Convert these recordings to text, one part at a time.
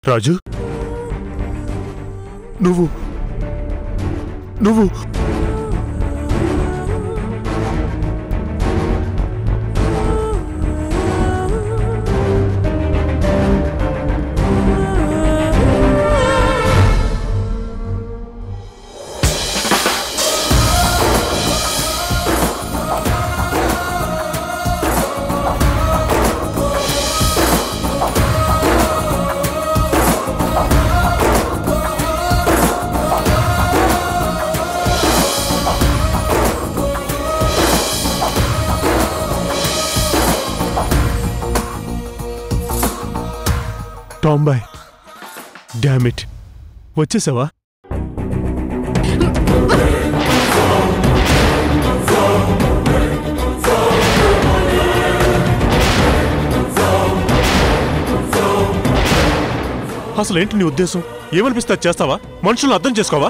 రాజు నువ్వు నువ్వు టాంబాయ్ డామిట్ వచ్చేసావా అసలు ఏంటి నీ ఉద్దేశం ఏమనిపిస్తే అది చేస్తావా మనుషులను అర్థం చేసుకోవా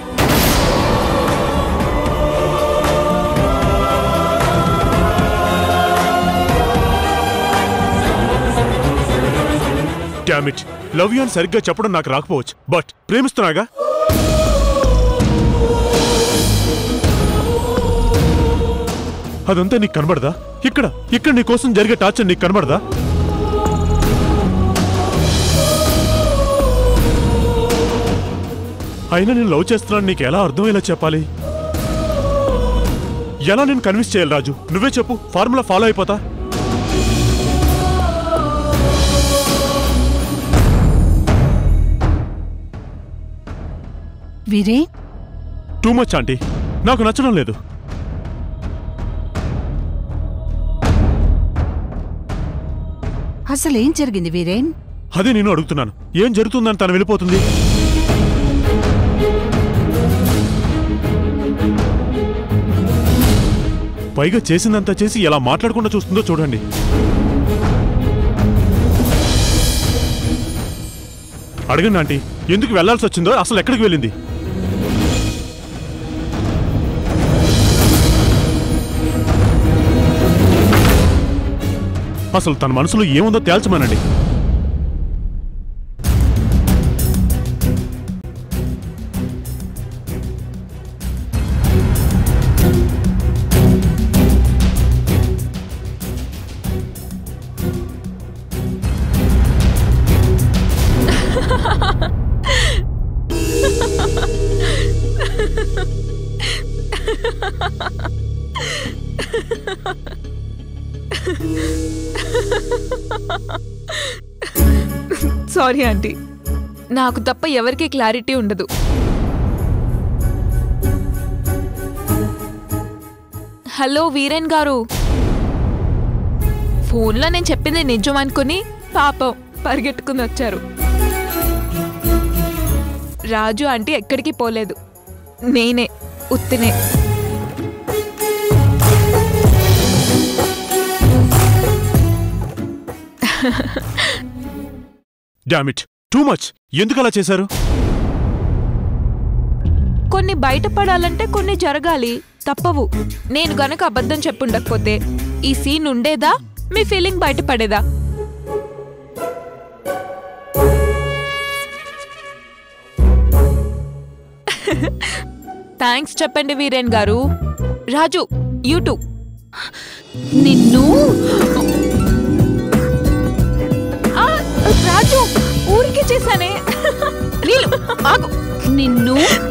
డామిట్ లవ్ యూ అని సరిగ్గా చెప్పడం నాకు రాకపోవచ్చు బట్ ప్రేమిస్తున్నాగా అదంతా నీకు కనబడదా ఇక్కడ ఇక్కడ నీ కోసం జరిగే టార్చర్ నీకు కనబడదా అయినా నేను లవ్ చేస్తున్నాను నీకు ఎలా అర్థమయ్యేలా చెప్పాలి ఎలా నేను కన్విన్స్ చేయాలి రాజు నువ్వే చెప్పు ఫార్ములా ఫాలో అయిపోతా వీరే టూ మచ్ ఆంటీ నాకు నచ్చడం లేదు అసలు ఏం జరిగింది వీరేన్ అదే నేను అడుగుతున్నాను ఏం జరుగుతుందని తను వెళ్ళిపోతుంది పైగా చేసిందంతా చేసి ఎలా మాట్లాడకుండా చూస్తుందో చూడండి అడగండి ఆంటీ ఎందుకు వెళ్లాల్సి వచ్చిందో అసలు ఎక్కడికి వెళ్ళింది అసలు తన మనసులో ఏముందో తేల్చమనండి సారీ ఆంటీ నాకు తప్ప ఎవరికి క్లారిటీ ఉండదు హలో వీరేన్ గారు ఫోన్లో నేను చెప్పింది నిజం అనుకుని పాపం పరిగెట్టుకుని వచ్చారు రాజు ఆంటీ ఎక్కడికి పోలేదు నేనే ఉత్తినే డామిట్ టూ మచ్ ఎందుకు అలా చేశారు కొన్ని బయటపడాలంటే కొన్ని జరగాలి తప్పవు నేను గనక అబద్ధం చెప్పుండకపోతే ఈ సీన్ ఉండేదా మీ ఫీలింగ్ బయటపడేదా థ్యాంక్స్ చెప్పండి వీరేన్ గారు రాజు యూట్యూబ్ నిన్ను ఆ, రాజు ఊరికే చేశానే నీలు ఆగు నిన్ను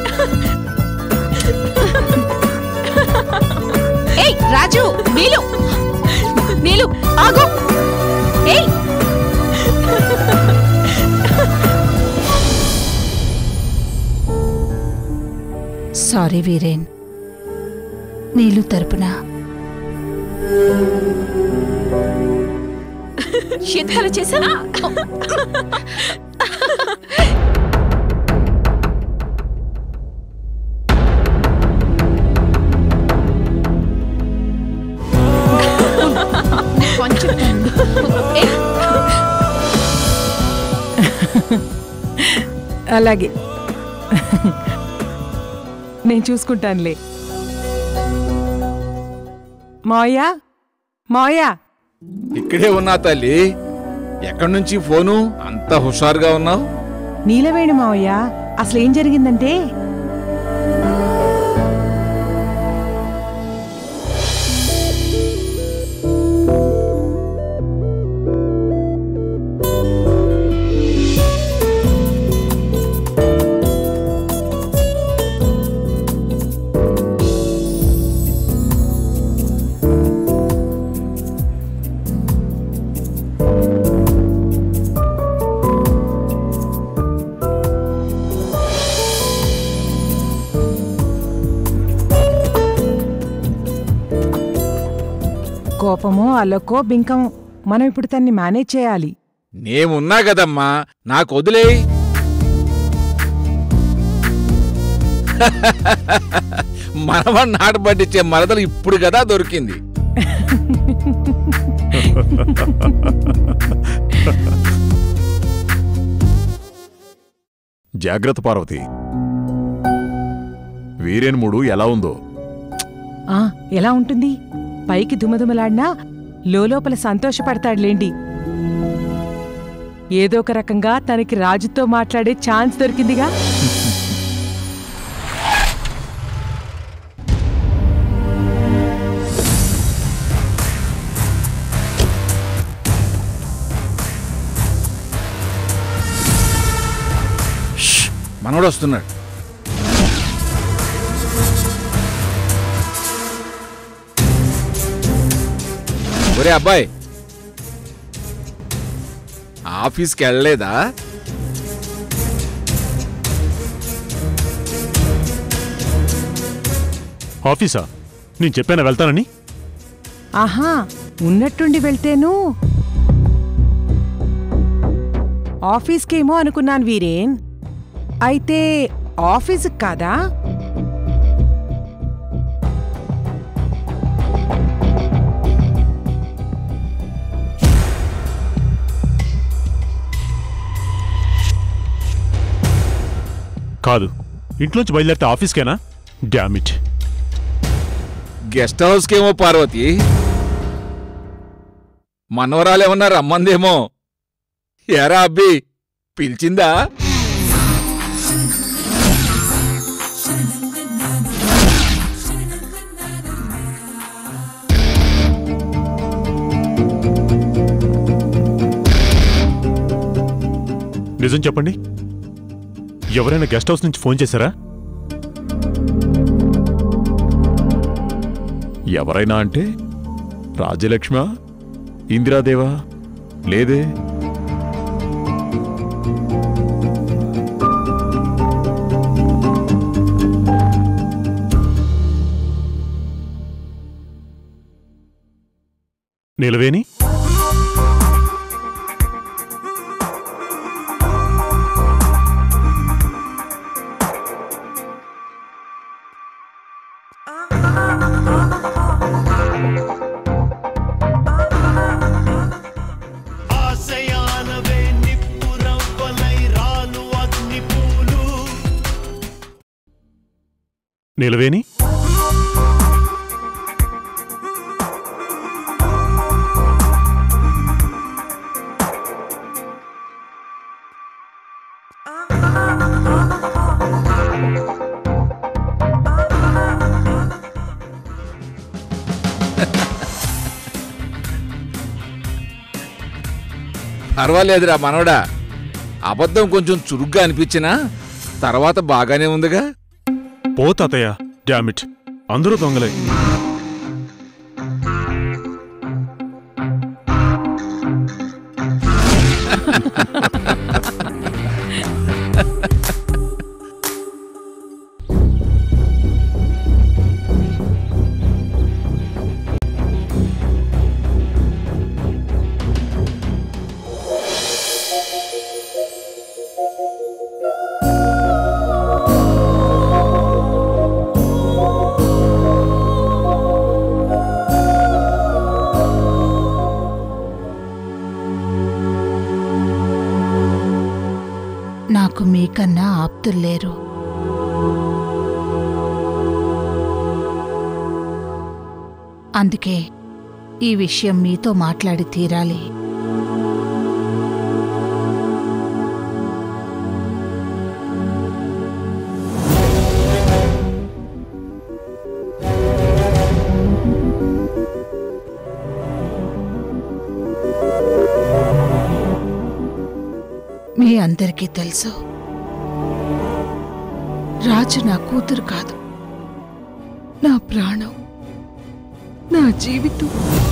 ఏయ్ రాజు నీలు నీలు ఆగు ఏయ్ సారీ వీరేన్ నీలు తరపున ఎందుకలా చేశానా కొంచెం ఏయ్, అలాగే నేను చూసుకుంటానులే మాయా మాయా ఇక్కడే ఉన్నా తల్లి ఎక్కడి నుంచి ఫోను అంత హుషారుగా ఉన్నావు నీలవేణి మావయ్య అసలు ఏం జరిగిందంటే కోపమో అల్లకో బింకమో మనం ఇప్పుడు తన్ని మేనేజ్ చేయాలి నేమున్నా కదమ్మా నాకు వదిలేయ్ మనవన్ నాట పట్టించే మరదలు ఇప్పుడు కదా దొరికింది జాగ్రత్త పార్వతి వీరేనుముడు ఎలా ఉందో ఆ ఎలా ఉంటుంది పైకి దుమదుమలాడినా లోపల సంతోషపడతాడులేండి ఏదో ఒక రకంగా తనకి రాజుతో మాట్లాడే ఛాన్స్ దొరికిందిగా ష్! మనవడు వస్తున్నాడు ఒరే అబ్బాయి ఆఫీస్కి వెళ్ళలేదా ఆఫీసా నేను చెప్పానా వెళ్తానని ఆహా ఉన్నట్టుండి వెళ్తేను ఆఫీస్కేమో అనుకున్నాను వీరేన్ అయితే ఆఫీస్కి కాదా కాదు ఇంట్లోంచి బయలుదేరితే ఆఫీస్కేనా డామిట్ గెస్ట్ హౌస్కేమో పార్వతి మనవరాలేమన్నా రమ్మందేమో ఎరా అబ్బి పిలిచిందా నిజం చెప్పండి ఎవరైనా గెస్ట్ హౌస్ నుంచి ఫోన్ చేశారా ఎవరైనా అంటే రాజ్యలక్ష్మ ఇందిరాదేవా లేదే నిలవేని ఆశయాలవే నిప్పురవ్వలై రాలు అగ్నిపూలు నిలవేని పర్వాలేదురా మనవడా అబద్ధం కొంచెం చురుగ్గా అనిపించినా తర్వాత బాగానే ఉందిగా పో తాతయ్య డామిట్ అందరూ దొంగలే నాకు మీకన్నా ఆప్తుల్లేరు అందుకే ఈ విషయం మీతో మాట్లాడి తీరాలి మీ అందరికీ తెలుసు రాజు నా కూతురు కాదు నా ప్రాణం నా జీవితం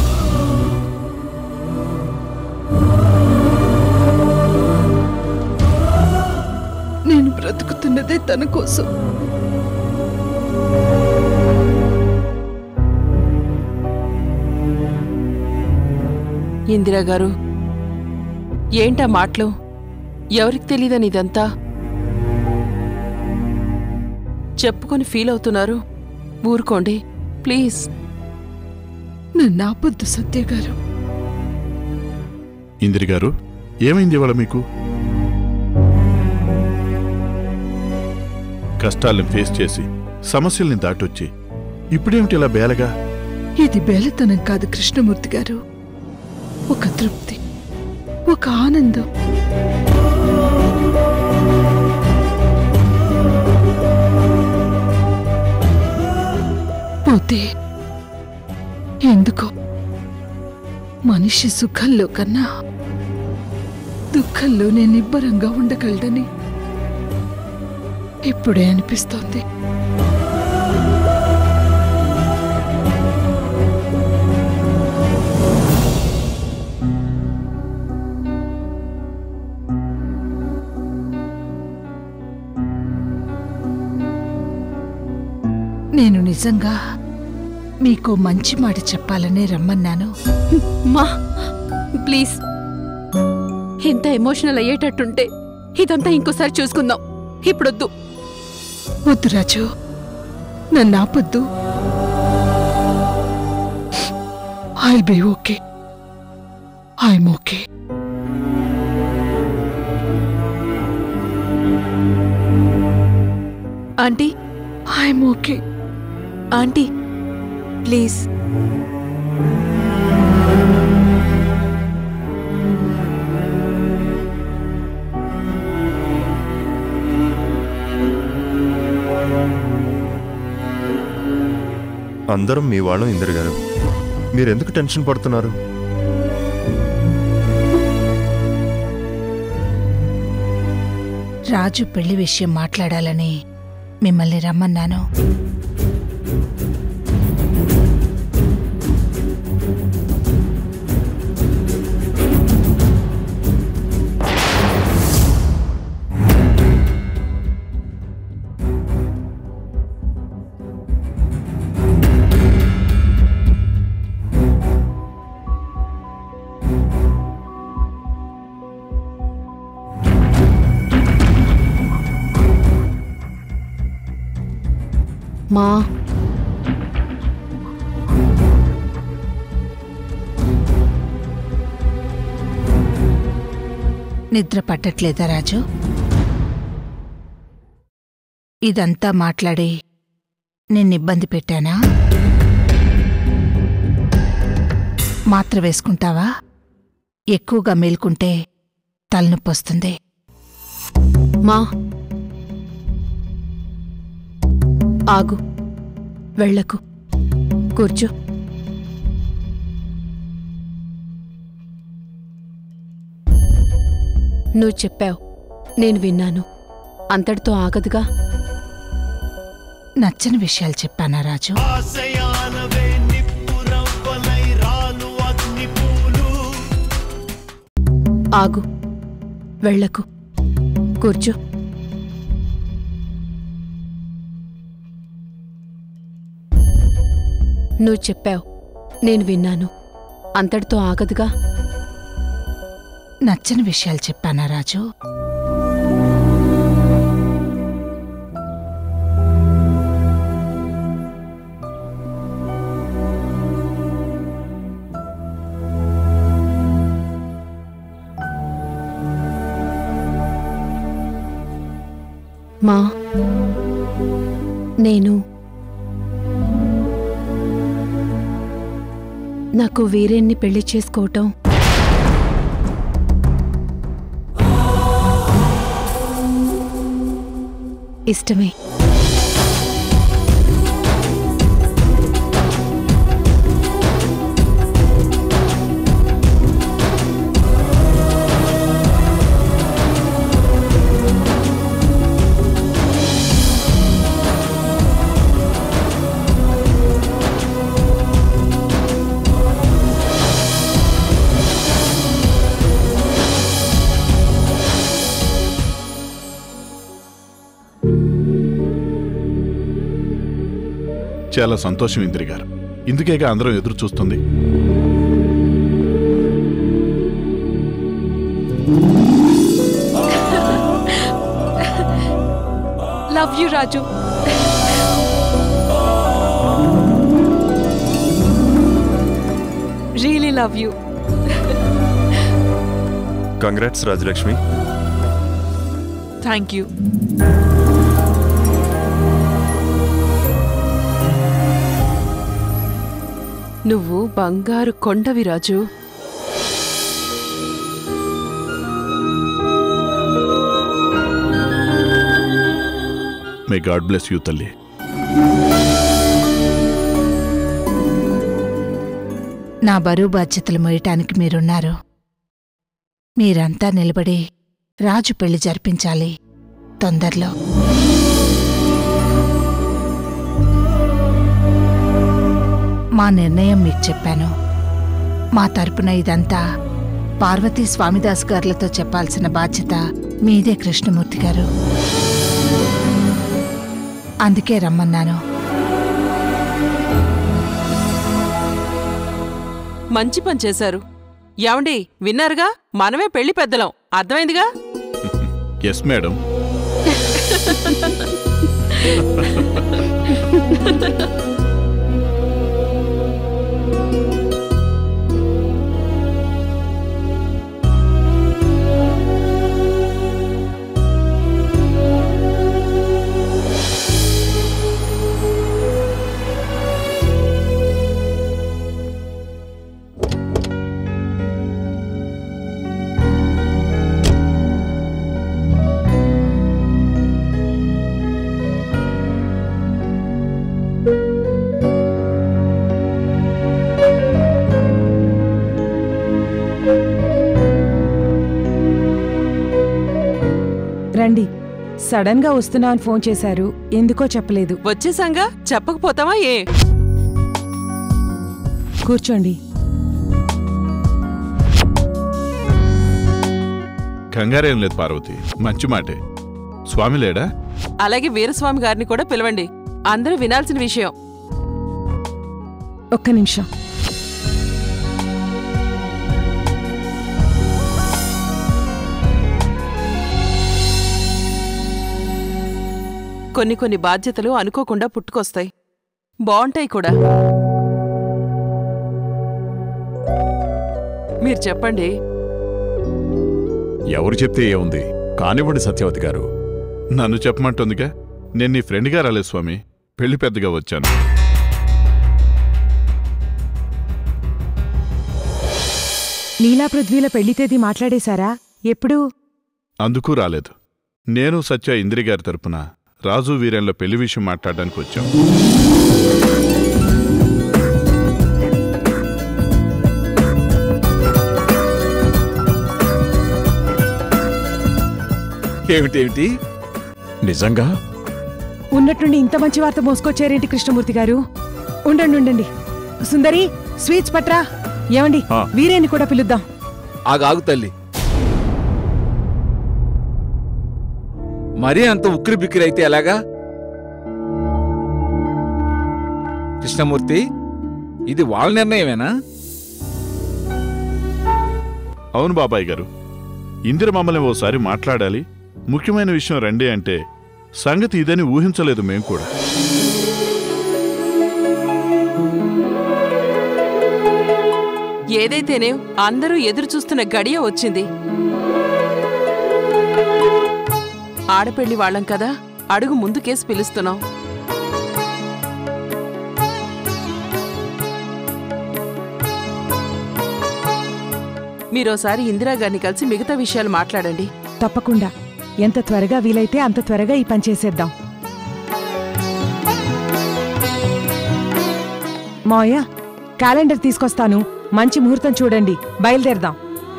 నేను బ్రతుకుతున్నదే తన కోసం ఇందిరా గారు ఏంటా మాటలు ఎవరికి తెలియదని ఇదంతా చెప్పుకొని ఫీల్ అవుతున్నారు ఊరుకోండి ప్లీజ్ నన్ను ఆపొద్దు సత్య గారు ఇందిరి గారు ఏమైంది ఇవాళ మీకు కష్టాలను ఫేస్ చేసి సమస్యల్ని దాటొచ్చి ఇప్పుడేమిటి ఇలా బేలగా ఇది బేలతనం కాదు కృష్ణమూర్తి గారు ఒక తృప్తి ఒక ఆనందం పోతే ఎందుకో మనిషి సుఖంలో కన్నా దుఃఖంలోనే నిబ్బరంగా ఉండగలడని ఇప్పుడే అనిపిస్తోంది నేను నిజంగా మీకు మంచి మాట చెప్పాలనే రమ్మన్నాను మా ప్లీజ్ ఇంత ఎమోషనల్ అయ్యేటట్టుంటే ఇదంతా ఇంకోసారి చూసుకుందాం ఇప్పుడొద్దు వద్దు రాజు నన్ను ఆపొద్దు I be okay I'm okay aunty I'm okay aunty please అందరం మీ వాళ్ళం ఇందరు గారు మీరెందుకు టెన్షన్ పడుతున్నారు రాజు పెళ్లి విషయం మాట్లాడాలని మిమ్మల్ని రమ్మన్నాను మా నిద్ర పట్టట్లేదా రాజు ఇదంతా మాట్లాడి నిన్ను ఇబ్బంది పెట్టానా మాత్ర వేసుకుంటావా ఎక్కువగా మేల్కుంటే తలనొప్పి వస్తుంది మా ఆగు వెళ్ళకు కూర్చో నువ్వు చెప్పావు నేను విన్నాను అంతటితో ఆగదుగా నచ్చని విషయాలు చెప్పానా రాజు ఆశయాలవే నిప్పురవ్వలై రాలు అగ్నిపూలు ఆగు వెళ్ళకు కూర్చో నువ్వు చెప్పావు నేను విన్నాను అంతటితో ఆగదుగా నచ్చని విషయాలు చెప్పానా రాజు మా నేను నాకు వేరేన్ని పెళ్లి చేసుకోవటం ఇష్టమే చాలా సంతోషం ఇందిరి గారు ఇందుకేగా అందరం ఎదురు చూస్తుంది love you Raju really love you congrats Rajalakshmi thank you నువ్వు బంగారు కొండవి Raju may God bless you తల్లి నా బరువు బాధ్యతలు మోయటానికి మీరున్నారు మీరంతా నిలబడి రాజు పెళ్లి జరిపించాలి తొందరలో మా నిర్ణయం మీకు చెప్పాను మా తరపున ఇదంతా పార్వతీ స్వామిదాస్ గారులతో చెప్పాల్సిన బాధ్యత మీదే కృష్ణమూర్తి గారు అందుకే రమ్మన్నాను మంచి పని చేశారు ఏమండి విన్నారుగా మనమే పెళ్లి పెద్దలం అర్థమైందిగా ఎస్ మేడం రండి సడన్ గా వస్తున్నా అని ఫోన్ చేశారు ఎందుకో చెప్పలేదు వచ్చేసాంగా చెప్పకపోతావా ఏ కూర్చోండి కంగారేం లేదు పార్వతి మంచి మాటే స్వామి లేడా అలాగే వీరస్వామి గారిని కూడా పిలవండి అందరూ వినాల్సిన విషయం ఒక్క నిమిషం కొన్ని కొన్ని బాధ్యతలు అనుకోకుండా పుట్టుకొస్తాయి బావుంటాయి కూడా మీరు చెప్పండి ఎవరు చెప్తే ఏముంది కానివ్వండి సత్యవతి గారు నన్ను చెప్పమంటుందిగా నేను నీ ఫ్రెండ్గా రాలేదు స్వామి పెళ్లి పెద్దగా వచ్చాను నీలా పృథ్వీల పెళ్లి తేదీ మాట్లాడేశారా ఎప్పుడు అందుకు రాలేదు నేను సత్య ఇందిరి గారి తరపున రాజు వీరెన్ల పెళ్లి విషయం మాట్లాడడానికి వచ్చాం ఏమిటేమిటి నిజంగా ఉన్నట్టుండి ఇంత మంచి వార్త మోసుకొచ్చారేంటి కృష్ణమూర్తి గారు ఉండండి ఉండండి సుందరి స్వీట్స్ పట్రా ఏమండి ఆ. వీరేని కూడా పిలుద్దాం ఆగాగు తల్లి మరీ అంత ఉక్కిరి బిక్కిరి అయితే ఎలాగా కృష్ణమూర్తి ఇది వాళ్ళ నిర్ణయమేనా అవును బాబాయ్ గారు ఇందిర మమ్మల్ని ఓసారి మాట్లాడాలి ముఖ్యమైన విషయం రండి అంటే సంగతి ఇదని ఊహించలేదు మేం కూడా ఏదైతేనే అందరూ ఎదురు చూస్తున్న గడియ వచ్చింది ఆడపెళ్లి వాళ్ళం కదా అడుగు ముందుకేసి పిలుస్తున్నాం మీరోసారి ఇందిరాగారిని కలిసి మిగతా విషయాలు మాట్లాడండి తప్పకుండా ఎంత త్వరగా వీలైతే అంత త్వరగా ఈ పని చేసేద్దాం మావయ్య క్యాలెండర్ తీసుకొస్తాను మంచి ముహూర్తం చూడండి బయలుదేరదాం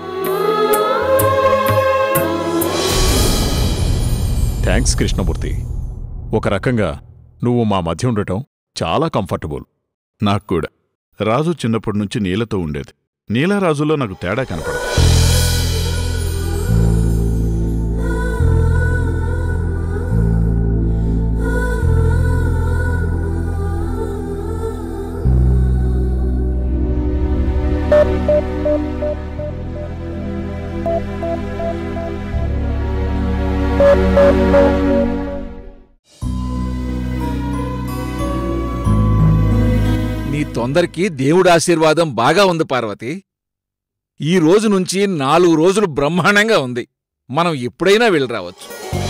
థ్యాంక్స్ కృష్ణమూర్తి ఒక రకంగా నువ్వు మా మధ్య ఉండటం చాలా కంఫర్టబుల్ నాకు కూడా రాజు చిన్నప్పటి నుంచి నీలతో ఉండేది నీలరాజులో నాకు తేడా కనపడదు నీ తొందరకి దేవుడి ఆశీర్వాదం బాగా ఉంది పార్వతి ఈ రోజు నుంచి నాలుగు రోజులు బ్రహ్మాండంగా ఉంది మనం ఎప్పుడైనా వెళ్ళి రావచ్చు